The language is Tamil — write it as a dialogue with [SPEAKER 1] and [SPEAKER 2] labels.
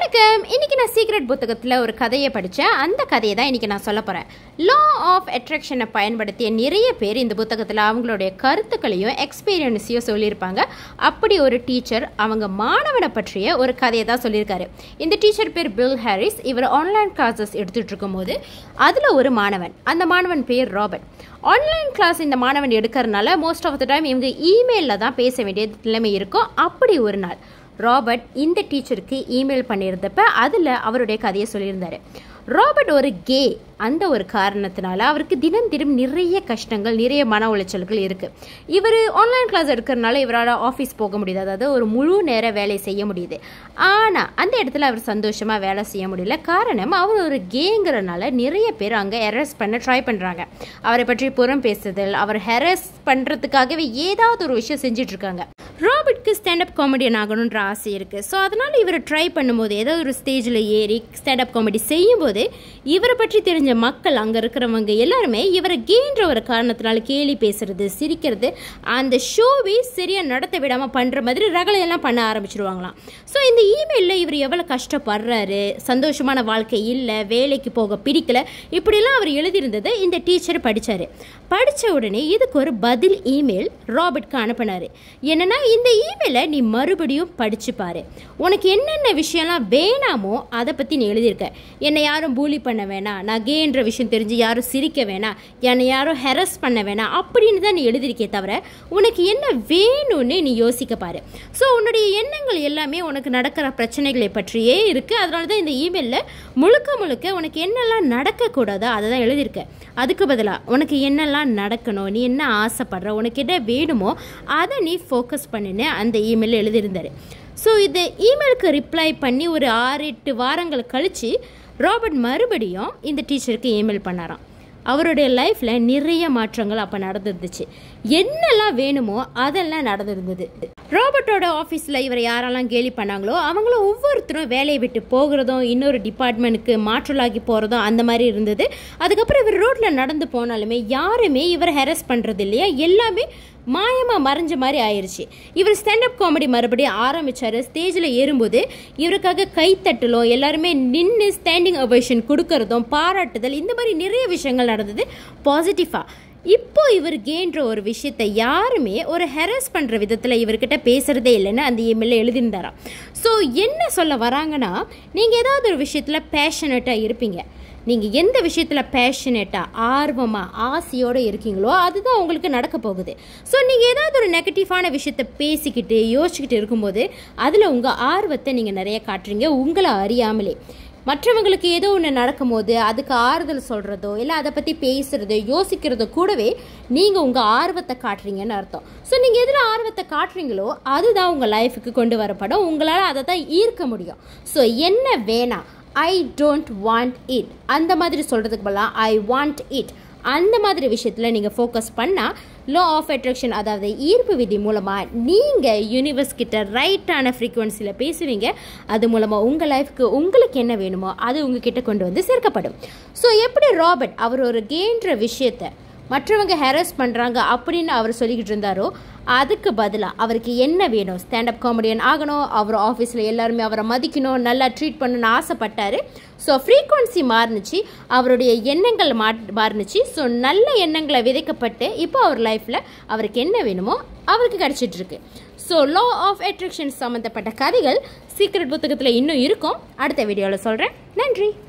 [SPEAKER 1] வணக்கம் இன்னைக்கு நான் சீக்ரெட் புத்தகத்தில் ஒரு கதையை படித்தேன் அந்த கதையை தான் இன்னைக்கு நான் சொல்ல போகிறேன் லா ஆஃப் அட்ராக்ஷனை பயன்படுத்திய நிறைய பேர் இந்த புத்தகத்தில் அவங்களுடைய கருத்துக்களையும் எக்ஸ்பீரியன்ஸையும் சொல்லியிருப்பாங்க அப்படி ஒரு டீச்சர் அவங்க மாணவனை பற்றிய ஒரு கதையை தான் சொல்லியிருக்காரு இந்த டீச்சர் பேர் பில் ஹாரிஸ் இவர் ஆன்லைன் கிளாஸஸ் எடுத்துகிட்டு இருக்கும்போது அதில் ஒரு மாணவன் அந்த மாணவன் பேர் ராபர்ட் ஆன்லைன் கிளாஸ் இந்த மாணவன் எடுக்கிறதுனால மோஸ்ட் ஆஃப் த டைம் இவங்க இமெயிலில் தான் பேச வேண்டிய நிலைமை இருக்கும் அப்படி ஒரு நாள் ராபர்ட் இந்த டீச்சருக்கு இமெயில் பண்ணியிருந்தப்ப அதில் அவருடைய கதையை சொல்லியிருந்தாரு ராபர்ட் ஒரு கே அந்த ஒரு காரணத்தினால அவருக்கு தினம் தினம் நிறைய கஷ்டங்கள் நிறைய மன உளைச்சல்கள் இருக்குது இவர் ஆன்லைன் கிளாஸ் எடுக்கிறதுனால இவரால் ஆஃபீஸ் போக முடியுது அதாவது ஒரு முழு நேர வேலை செய்ய முடியுது ஆனால் அந்த இடத்துல அவர் சந்தோஷமாக வேலை செய்ய முடியல காரணம் அவர் ஒரு கேங்கிறனால நிறைய பேர் அங்கே ஹெரஸ் பண்ண ட்ரை பண்ணுறாங்க அவரை பற்றி புறம் பேசுதல் அவர் ஹெரஸ் பண்ணுறதுக்காகவே ஏதாவது ஒரு விஷயம் செஞ்சுட்டு இருக்காங்க ராபர்ட்க்கு ஸ்டாண்டப் காமெடியன் ஆகணுன்ற ஆசை இருக்குது ஸோ அதனால் இவர் ட்ரை பண்ணும்போது ஏதோ ஒரு ஸ்டேஜில் ஏறி ஸ்டாண்டப் காமெடி செய்யும்போது இவரை பற்றி தெரிஞ்ச மக்கள் அங்கே இருக்கிறவங்க எல்லாருமே இவரை கேன்ற ஒரு காரணத்தினால கேலி பேசுறது சிரிக்கிறது அந்த ஷோவை சரியாக நடத்த விடாமல் பண்ணுற மாதிரி ரகலையெல்லாம் பண்ண ஆரம்பிச்சிருவாங்களாம் ஸோ இந்த இமெயிலில் இவர் எவ்வளோ கஷ்டப்படுறாரு சந்தோஷமான வாழ்க்கை இல்லை வேலைக்கு போக பிடிக்கல இப்படிலாம் அவர் எழுதியிருந்ததை இந்த டீச்சர் படித்தார் படித்த உடனே இதுக்கு ஒரு பதில் இமெயில் ராபர்ட்க்கு அனுப்பினார் என்னன்னா இந்த இமெயிலை நீ மறுபடியும் படிச்சு பாரு உனக்கு என்னென்ன விஷயம்லாம் வேணாமோ அதை பற்றி நீ எழுதியிருக்க என்னை யாரும் பூலி பண்ண வேணாம் நான் கேன்ற விஷயம் தெரிஞ்சு யாரும் சிரிக்க வேணாம் என்னை யாரும் ஹெரஸ் பண்ண வேணாம் அப்படின்னு தான் நீ எழுதியிருக்கே தவிர உனக்கு என்ன வேணும்னு நீ யோசிக்க பாரு ஸோ உன்னுடைய எண்ணங்கள் எல்லாமே உனக்கு நடக்கிற பிரச்சனைகளை பற்றியே இருக்குது அதனால தான் இந்த இமெயிலில் முழுக்க முழுக்க உனக்கு என்னெல்லாம் நடக்கக்கூடாதோ அதை தான் எழுதியிருக்க அதுக்கு பதிலாக உனக்கு என்னெல்லாம் நடக்கணும் நீ என்ன ஆசைப்படுற உனக்கு என்ன வேணுமோ அதை நீ ஃபோக்கஸ் பண்ணுன்னு அந்த இமெயில் எழுதியிருந்தார் ஸோ இந்த இமெயிலுக்கு ரிப்ளை பண்ணி ஒரு ஆறு எட்டு வாரங்கள் கழித்து ராபர்ட் மறுபடியும் இந்த டீச்சருக்கு இமெயில் பண்ணாராம் அவருடைய லைஃப்பில் நிறைய மாற்றங்கள் அப்போ நடந்துருந்துச்சு என்னெல்லாம் வேணுமோ அதெல்லாம் நடந்திருந்தது ராபர்ட்டோட ஆஃபீஸில் இவர் யாரெல்லாம் கேலி பண்ணாங்களோ அவங்களும் ஒவ்வொருத்தரும் வேலையை விட்டு போகிறதும் இன்னொரு டிபார்ட்மெண்ட்டுக்கு மாற்றலாகி போகிறதும் அந்த மாதிரி இருந்தது அதுக்கப்புறம் இவர் ரோட்டில் நடந்து போனாலுமே யாருமே இவர் ஹெரஸ் பண்ணுறது இல்லையா எல்லாமே மாயமாக மறைஞ்ச மாதிரி ஆயிடுச்சு இவர் ஸ்டாண்டப் காமெடி மறுபடியும் ஆரம்பித்தார் ஸ்டேஜில் ஏறும்போது இவருக்காக கைத்தட்டலும் எல்லாருமே நின்று ஸ்டாண்டிங் அவேஷன் கொடுக்கறதும் பாராட்டுதல் இந்த மாதிரி நிறைய விஷயங்கள் நடந்தது பாசிட்டிவாக இப்போ இவர் கேன்ற ஒரு விஷயத்தை யாருமே ஒரு ஹெரஸ் பண்ணுற விதத்தில் இவர்கிட்ட பேசுகிறதே இல்லைன்னு அந்த இமெயிலில் எழுதியிருந்தாராம் ஸோ என்ன சொல்ல வராங்கன்னா நீங்கள் ஏதாவது ஒரு விஷயத்தில் பேஷனட்டாக இருப்பீங்க நீங்கள் எந்த விஷயத்தில் பேஷனேட்டாக ஆர்வமாக ஆசையோடு இருக்கீங்களோ அதுதான் உங்களுக்கு நடக்க போகுது ஸோ நீங்கள் ஏதாவது ஒரு நெகட்டிவான விஷயத்த பேசிக்கிட்டு யோசிச்சுக்கிட்டு இருக்கும்போது அதில் உங்கள் ஆர்வத்தை நீங்கள் நிறைய காட்டுறீங்க உங்களை அறியாமலே மற்றவங்களுக்கு ஏதோ ஒன்று நடக்கும்போது அதுக்கு ஆறுதல் சொல்கிறதோ இல்லை அதை பற்றி பேசுகிறதோ யோசிக்கிறதோ கூடவே நீங்கள் உங்கள் ஆர்வத்தை காட்டுறீங்கன்னு அர்த்தம் ஸோ நீங்கள் எதில் ஆர்வத்தை காட்டுறீங்களோ அதுதான் உங்கள் லைஃபுக்கு கொண்டு வரப்படும் உங்களால் அதை தான் ஈர்க்க முடியும் ஸோ என்ன வேணாம் ஐ டோன்ட் வாண்ட் இட் அந்த மாதிரி சொல்கிறதுக்கு பதிலாக ஐ வாண்ட் இட் அந்த மாதிரி விஷயத்தில் நீங்கள் ஃபோக்கஸ் பண்ணால் லோ ஆஃப் அட்ராக்ஷன் அதாவது ஈர்ப்பு விதி மூலமாக நீங்கள் யூனிவர்ஸ் கிட்ட ரைட்டான ஃப்ரீக்குவன்சியில் பேசுவீங்க அது மூலமாக உங்கள் லைஃப்க்கு உங்களுக்கு என்ன வேணுமோ அது உங்ககிட்ட கொண்டு வந்து சேர்க்கப்படும் ஸோ எப்படி ராபர்ட் அவர் ஒரு கேன்ற விஷயத்தை மற்றவங்க ஹெரஸ் பண்ணுறாங்க அப்படின்னு அவர் சொல்லிக்கிட்டு இருந்தாரோ அதுக்கு பதிலாக அவருக்கு என்ன வேணும் ஸ்டாண்டப் காமெடியன் ஆகணும் அவர் ஆஃபீஸில் எல்லாருமே அவரை மதிக்கணும் நல்லா ட்ரீட் பண்ணணும்னு ஆசைப்பட்டார் ஸோ ஃப்ரீக்குவன்சி மாறுனுச்சு அவருடைய எண்ணங்கள் மா மாறுனுச்சு ஸோ நல்ல எண்ணங்களை விதைக்கப்பட்டு இப்போ அவர் லைஃப்பில் அவருக்கு என்ன வேணுமோ அவருக்கு கிடச்சிட்ருக்கு ஸோ லா ஆஃப் அட்ராக்ஷன் சம்மந்தப்பட்ட கதைகள் சீக்ரெட் புத்தகத்தில் இன்னும் இருக்கும் அடுத்த வீடியோவில் சொல்கிறேன் நன்றி